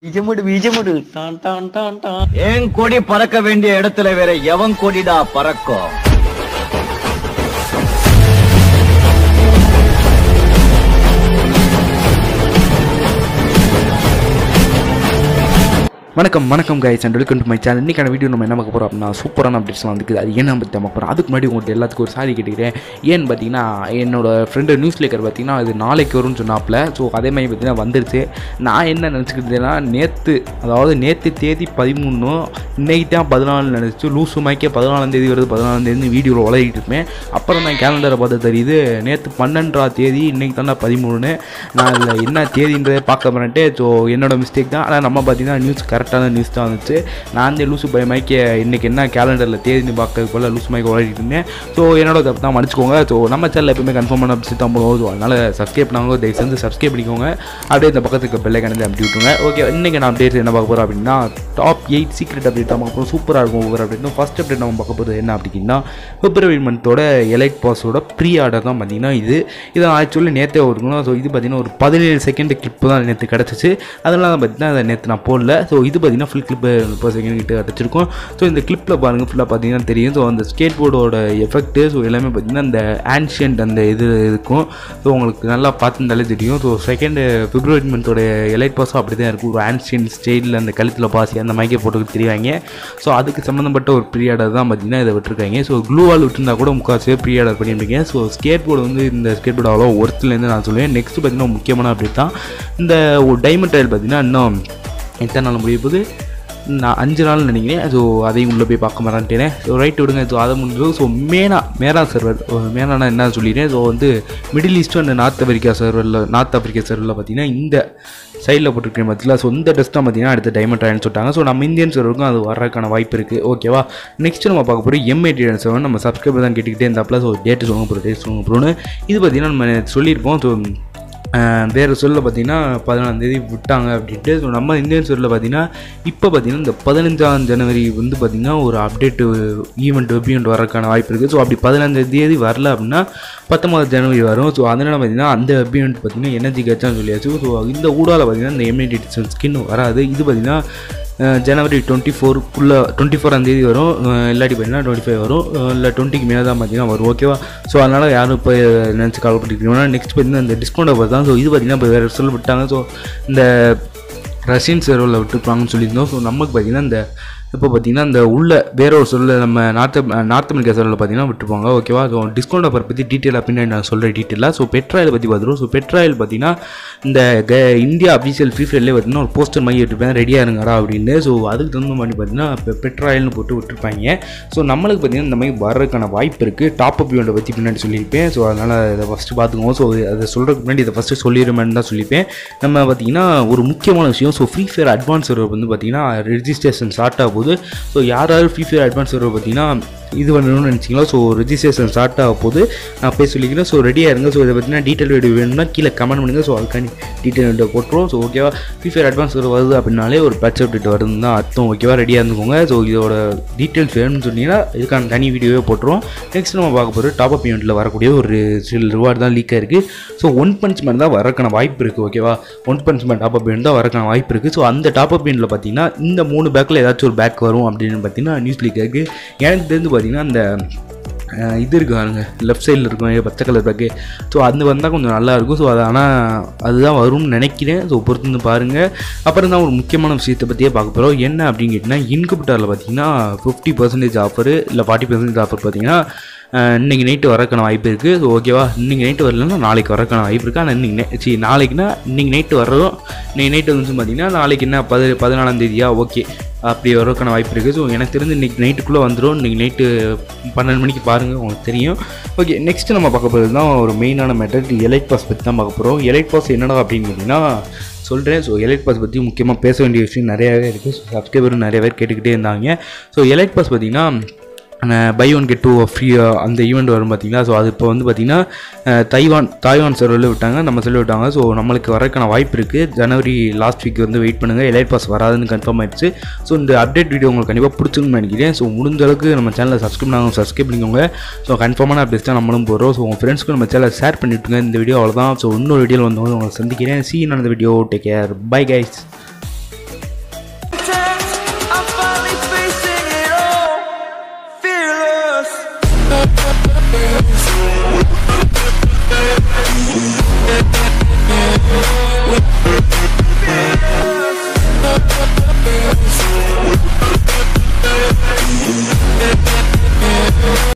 பீஜமுடு பீஜமுடு டான் டான் டான் டான் என் கொடி பறக்க வேண்டிய இடத்துல வேற எவன் கொடிடா பறக்கும் வணக்கம் வணக்கம் guys and welcome to my channel இன்றைக்கான வீடியோ நம்ம என்ன பார்க்க போகிறோம் அப்படின்னா சூப்பரான அப்டேட்ஸ்லாம் வந்துருக்கு அது என்ன பற்றி பார்க்க போகிறோம் அதுக்கு முன்னாடி உங்களுக்கு எல்லாத்துக்கும் ஒரு சாரி கேட்டுக்கிறேன் ஏன்னு பார்த்தீங்கன்னா என்னோட ஃப்ரெண்டு நியூஸ் லேக்கர் பார்த்தீங்கன்னா அது நாளைக்கு வரும்னு சொன்னாப்புல ஸோ அதே மாதிரி பார்த்தீங்கன்னா வந்துருச்சு நான் என்ன நினச்சிக்கிட்டேன்னா நேற்று அதாவது நேற்று தேதி பதிமூணும் இன்னைக்கு தான் பதினாலு நினச்சி லூசு மாய்க்கே பதினாலாம் தேதி வருது பதினாலாம் தேதி வீடியோவில் உலகிட்டு இருப்பேன் அப்புறம் தான் கேலண்டரை பார்த்து தெரியுது நேற்று பன்னெண்டாம் தேதி இன்னைக்கு தானே பதிமூணு நான் அதில் என்ன தேதின்றதை பார்க்க மாட்டேன் ஸோ என்னோட மிஸ்டேக் தான் ஆனால் நம்ம பார்த்தீங்கன்னா நியூஸ் கரெக்டான நியூஸ் தான் வந்துச்சு நான் அந்த லூசு பய மைக்க இன்றைக்கி என்ன கேலண்டரில் தேதின்னு பார்க்கறது போல் லூசு மைக்க ஓடிட்டு இருந்தேன் ஸோ என்னோட தப்பு தான் மன்னிச்சுக்கோங்க ஸோ நம்ம சேனல் எப்பவுமே கன்ஃபார்ம் பண்ண அப்படி தான் போடுவோம் ஸோ அதனால் சப்ஸ்கிரைப் பண்ணாங்க தயவு செஞ்சு சப்ஸ்கிரைப் பண்ணிக்கோங்க அப்படியே இந்த பக்கத்துக்கு பெல்லை கணந்து அப்படி விட்டுருங்க ஓகே இன்றைக்கி நான் அப்டேட் என்ன பார்க்க போகிறோம் அப்படின்னா டாப் எயிட் சீக்ரெட் அப்டேட் தான் பார்க்க போகிறோம் சூப்பராக இருக்கும் ஒவ்வொரு அப்டேட்டும் ஃபஸ்ட் அப்டேட் நம்ம பார்க்க போகிறது என்ன அப்படின்னா பிப்ரவரி மந்தோட எலைட் பாஸோட ப்ரீ ஆர்டர் தான் பார்த்தீங்கன்னா இது இதை ஆக்சுவலி நேற்றே இருக்கணும் ஸோ இது பார்த்தீங்கன்னா ஒரு பதினேழு செகண்ட் கிளிப்பு தான் நேற்று கிடச்சிச்சு அதனால தான் பார்த்தீங்கன்னா அதை நேற்று நான் போடல ஸோ இது பார்த்தீங்கன்னா ஃபுல் கிளிப்பு முப்பது செகண்ட் கிட்ட கிடச்சிருக்கும் ஸோ இந்த கிளிப்பில் பாருங்கள் ஃபுல்லாக பார்த்தீங்கன்னா தெரியும் ஸோ அந்த ஸ்கேட் போர்டோட எஃபெக்ட்டு ஸோ எல்லாமே பார்த்தீங்கன்னா அந்த ஆன்ஷியன்ட் அந்த இது இருக்கும் ஸோ உங்களுக்கு நல்லா பார்த்துருந்தாலே தெரியும் ஸோ செகண்ட் பிப்ரவரி மந்தோட எலைட் பாஸும் அப்படி தான் இருக்கும் ஒரு ஆன்ஷியன் ஸ்டைலில் அந்த கழுத்தில் பாசி அந்த மைக்கை போட்டு தெரிவாங்க ஸோ அதுக்கு சம்மந்தப்பட்ட ஒரு ப்ரீஆர்டர் தான் பார்த்தீங்கன்னா இதை விட்டுருக்காங்க ஸோ க்ளூவால் விட்டுருந்தா கூட முக்கால்வாசியே ப்ரீஆர்டர் பண்ணியிருக்கீங்க ஸோ ஸ்கேட் போர்டு வந்து இந்த ஸ்கேட் போர்டு அவ்வளோ ஒர்த்துலேருந்து நான் சொல்லுவேன் நெக்ஸ்ட் பார்த்தீங்கன்னா முக்கியமான அப்டேட் தான் இந்த டைமண்ட் டைல் பார்த்தீங்கன்னா இன்னும் எத்தனை நாள் முடிய போகுது நான் அஞ்சு நாள் நினைக்கிறேன் ஸோ அதையும் உள்ளே போய் பார்க்க மாட்டேன் ஸோ ரைட் விடுங்க ஸோ அதை முடிஞ்சது ஸோ மேனா மேனா சர்வர் மேனானா என்ன சொல்லிடுறேன் ஸோ வந்து Middle East and North America சர்வரில் நார்த் ஆஃப்ரிக்கா சர்வரில் பார்த்தீங்கன்னா இந்த சைடில் போட்டிருக்கேன் பார்த்தீங்களா ஸோ இந்த டெஸ்ட் தான் பார்த்தீங்கன்னா அடுத்த டைமண்ட் ட்ராயல்னு சொல்லிட்டாங்க ஸோ நம்ம இந்தியன் சர்வருக்கும் அது வர்றதுக்கான வாய்ப்பு இருக்குது ஓகேவா நெக்ஸ்ட் நம்ம பார்க்க போகிறோம் எம் எயிட்டி செவன் நம்ம சப்ஸ்கிரைபர் தான் கேட்டுக்கிட்டே இருந்தாப்பில் ஸோ டேட்டு சொல்லுங்க ப்ரோ டேட் சொல்லுங்க ப்ரோன்னு இது பார்த்தீங்கன்னா நம்ம சொல்லியிருப்போம் ஸோ வேறு சொல்ல பார்த்தீங்கன்னா பதினாலாம் தேதி விட்டாங்க அப்படின்ட்டு ஸோ நம்ம இந்தியன் சொல்லில் பார்த்தீங்கன்னா இப்போ பார்த்தீங்கன்னா இந்த பதினஞ்சாம் ஜனவரி வந்து பார்த்திங்கன்னா ஒரு அப்டேட்டு ஈவெண்ட் வெப் வரக்கான வாய்ப்பு இருக்குது ஸோ அப்படி பதினஞ்சாம் தேதி வரல அப்படின்னா பத்தொம்பது ஜனவரி வரும் ஸோ அதனால் பார்த்தீங்கன்னா அந்த வெப் ஈவெண்ட் பார்த்தீங்கன்னா எனர்ஜி கட்சான்னு சொல்லியாச்சு ஸோ இந்த ஊடால பார்த்தீங்கன்னா இந்த எம்ஐடி ஸ்கின் வராது இது பார்த்தீங்கன்னா அஹ் ஜனவரி டுவெண்ட்டி ஃபோருக்குள்ளே டுவெண்ட்டி ஃபோராம் தேதி வரும் அஹ் இல்லாட்டி பார்த்தீங்கன்னா டுவெண்ட்டி ஃபைவ் வரும் அஹ் இல்லை டுவெண்ட்டிக்கு மேலே தான் பார்த்தீங்கன்னா வரும் ஓகேவா ஸோ அதனால் யாரும் இப்போ நினச்சி கால் பண்ணிருக்கீங்கன்னா நெக்ஸ்ட் பார்த்தீங்கன்னா இந்த டிஸ்கவுண்ட் ஆஃபர் தான் ஸோ இது பார்த்தீங்கன்னா இப்போ வேறு சொல்ல விட்டாங்க ஸோ இந்த ரஷ்யன் சர்வரில் விட்டுருப்பாங்கன்னு சொல்லியிருந்தோம் ஸோ நமக்கு பார்த்தீங்கன்னா இந்த இப்போ பார்த்தீங்கன்னா இந்த உள்ள வேற ஒரு சொல்ல நம்ம நார்த் நார்த் அமெரிக்கா சர்வரில் பார்த்தீங்கன்னா விட்டுருப்பாங்க ஓகேவா ஸோ டிஸ்கவுண்ட் ஆஃபர் பற்றி டீட்டெயிலாக பின்னாடி நான் சொல்கிறேன் டீட்டெயிலாக ஸோ பெட்ராயில் பற்றி பார்த்துருவோம் ஸோ பெட்ராயில் பார்த்தீங்கன்னா இந்த க இந்தியா அஃபீஷியல் ஃபீஃபர்லேயே பார்த்தீங்கன்னா ஒரு போஸ்டர் மாதிரி விட்டுருப்பேன் ரெடியாக இருங்கடா அப்படின்னு ஸோ அதுக்கு தகுந்த மாதிரி பார்த்தீங்கன்னா இப்போ பெட்ராயில்னு போட்டு விட்டுருப்பாங்க ஸோ நம்மளுக்கு பார்த்தீங்கன்னா இந்த மாதிரி வர்றதுக்கான வாய்ப்பு இருக்குது டாப் அப் ஈவெண்ட்டை பற்றி பின்னாடி சொல்லியிருப்பேன் ஸோ அதனால் இதை ஃபஸ்ட்டு பார்த்துக்குவோம் ஸோ அதை சொல்கிறதுக்கு முன்னாடி இதை ஃபஸ்ட்டு சொல்லிடுமேன்னு தான் சொல்லியிருப்பேன் நம்ம பார்த்தீங்கன்னா ஒரு முக்கியமான விஷயம் so free fire advance server வந்து பார்த்தீங்கன்னா ரெஜிஸ்ட்ரேஷன் ஸ்டார்ட் ஆக போகுது ஸோ யார் யார் ஃப்ரீ ஃபயர் அட்வான்ஸ் சர்வர் பார்த்தீங்கன்னா இது பண்ணணும்னு நினச்சிங்களோ ஸோ ரெஜிஸ்ட்ரேஷன் ஸ்டார்ட் ஆக போது நான் போய் சொல்லிக்கிறேன் ஸோ ரெடியாக இருங்க ஸோ இதை பற்றினா டீட்டெயில் வீடியோ வேணும்னா கீழே கமெண்ட் பண்ணுங்க ஸோ அதுக்காண்டி டீட்டெயில் வீடியோ போட்டுருவோம் ஸோ ஓகேவா ஃப்ரீ ஃபயர் அட்வான்ஸ் சர்வர் வருது அப்படின்னாலே ஒரு பேட்ச் அப்டேட் வருதுன்னு தான் அர்த்தம் ஓகேவா ரெடியாக இருந்துக்கோங்க ஸோ இதோட டீட்டெயில்ஸ் வேணும்னு சொன்னீங்கன்னா இதுக்கான தனி வீடியோவே போட்டுருவோம் நெக்ஸ்ட் நம்ம பார்க்க போகிற டாப் அப் ஈவெண்ட்டில் வரக்கூடிய ஒரு சில ரிவார்டு தான் லீக் ஆயிருக்கு ஸோ ஒன் பஞ்ச் மேன் தான் வரக்கான வாய்ப்பு இருக்குது ஓகேவா one punch man top up event தான் வரக்கான வாய்ப்பு இருக்குது ஸோ அந்த டாப் அப் ஈவெண்ட்டில் பார்த்தீங்கன்னா இந்த மூணு பேக்கில் ஏதாச்சும் ஒரு பேக் வரும் அப்படின்னு பார்த்தீங்கன்னா நியூஸ் லீக் இருக்குது எனக்கு தெரிஞ்சு பார்த்தீங்கன்னா அந்த அஹ் இது இருக்கு பாருங்க லெஃப்ட் சைடில் இருக்கும் பச்சை கலர் பேக்கு ஸோ அது வந்தால் கொஞ்சம் நல்லா இருக்கும் ஸோ அது ஆனால் அதுதான் வரும்னு நினைக்கிறேன் ஸோ பொறுத்து வந்து பாருங்கள் அப்புறம் தான் ஒரு முக்கியமான விஷயத்தை பற்றியே பார்க்க போகிறோம் என்ன அப்படின்னு கேட்டிங்கன்னா இன்குபிட்டாரில் பார்த்தீங்கன்னா ஃபிஃப்டி பர்சன்டேஜ் ஆஃபர் இல்லை ஃபார்ட்டி பர்சன்டேஜ் ஆஃபர் பார்த்தீங்கன்னா அஹ் இன்னைக்கு நைட்டு வரக்கான வாய்ப்பு இருக்குது ஸோ ஓகேவா இன்னைக்கு நைட்டு வரலன்னா நாளைக்கு வரக்கான வாய்ப்பு இருக்குது ஆனால் இன்னைக்கு நை- சரி நாளைக்குனா இன்னைக்கு நைட்டு வர்றதும் இன்னைக்கு நைட்டு வந்து பார்த்தீங்கன்னா நாளைக்கு என்ன பது பதினாலாம் தேதியா ஓகே அப்படி வரக்கான வாய்ப்பு இருக்குது ஸோ எனக்கு தெரிஞ்சு இன்றைக்கி நைட்டுக்குள்ளே வந்துடும் இன்றைக்கி நைட்டு பன்னெண்டு மணிக்கு பாருங்கள் உங்களுக்கு தெரியும் ஓகே நெக்ஸ்ட் நம்ம பார்க்க போகிறது தான் ஒரு மெயினான மேட்டர் எலைட் பாஸ் பற்றி தான் பார்க்க போகிறோம் எலைட் பாஸ் என்னடா அப்படின்னு கேட்டிங்கன்னா சொல்கிறேன் ஸோ எலைட் பாஸ் பற்றி முக்கியமாக பேச வேண்டிய விஷயம் நிறையாவே இருக்குது ஸோ சப்ஸ்கிரைபரும் நிறைய பேர் கேட்டுக்கிட்டே இருந்தாங்க ஸோ எலைட் பாஸ் பார்த்தீங்கன்னா buy one get two free அந்த ஈவெண்ட் வரும் பார்த்தீங்களா ஸோ அது இப்போ வந்து பார்த்தீங்கன்னா அஹ், தைவான் தாய்வான் சர்வரில் விட்டாங்க நம்ம சொல்லி விட்டாங்க ஸோ நம்மளுக்கு வரக்கான வாய்ப்பு இருக்குது ஜனவரி லாஸ்ட் வீக் வந்து வெயிட் பண்ணுங்கள் எலைட் பாஸ் வராதுன்னு கன்ஃபார்ம் ஆயிடுச்சு ஸோ இந்த அப்டேட் வீடியோ உங்களுக்கு கண்டிப்பாக பிடிச்சிருக்குன்னு நினைக்கிறேன் ஸோ முடிஞ்ச அளவுக்கு நம்ம சேனலை சப்ஸ்கிரைப் பண்ணாங்க சப்ஸ்கிரைப் பண்ணிக்கோங்க ஸோ கன்ஃபார்மான அப்டேட்ஸ் தான் நம்மளும் போகிறோம் ஸோ உங்கள் ஃப்ரெண்ட்ஸ்க்கு நம்ம சேனலை ஷேர் பண்ணிவிட்டுங்க இந்த வீடியோ அவ்வளோதான் ஸோ இன்னொரு வீடியோவில் வந்து உங்களை சந்திக்கிறேன் சி இந்த video take care bye guys Yes.